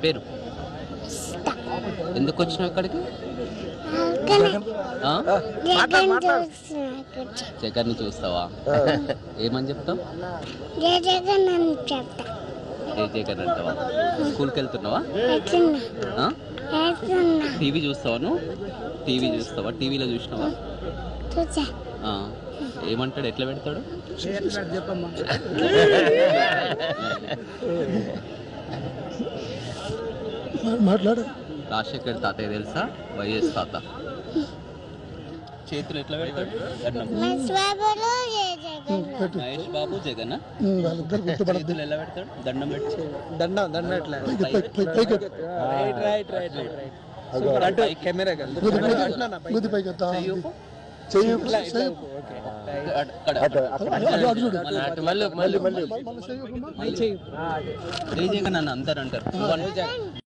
పేరు ఎందుకు వచ్చినావు ఇక్కడికి ఆ? జగన్ చూస్తున్నాడు జగన్ని చూస్తావా ఏమని చెప్తావు జయ జగన్ అని చెప్తా ఏ జగన్ అంటావా స్కూల్కి వెళ్తున్నావా వెళ్తున్నా ఆ? వెళ్తున్నా టీవీ చూస్తావా నువ్వు టీవీ చూస్తావా టీవీలో చూసినావా చూసా ఆ. ఏమంటాడు ఎట్లా పెడతాడు మాట్లాడు రాజశేఖర్ తాతయ్య తెలుసా వైఎస్ తాత చేతులు ఎట్లా పెడతాడు దండం. మహేష్ బాబులు జయ జగన్ మహేష్ బాబు జగన్ వాళ్ళిద్దరు గుర్తుపడద్దు చేతులు ఎలా పెడతాడు దండం పెట్టి దండం దండం ఎట్లా పైకి రైట్ రైట్ రైట్ రైట్ అటు కెమెరా గుది పైకి ఎత్తా. చెయ్యి ఊపు. చెయ్యి ఓకే అక్కడ, అక్కడ. అటు అటు చూడు మళ్ళీ అటు మళ్ళీ మళ్ళీ మళ్ళీ చెయ్యి ఊపు. మళ్ళీ జై జగన్ అని అందరు అంటారు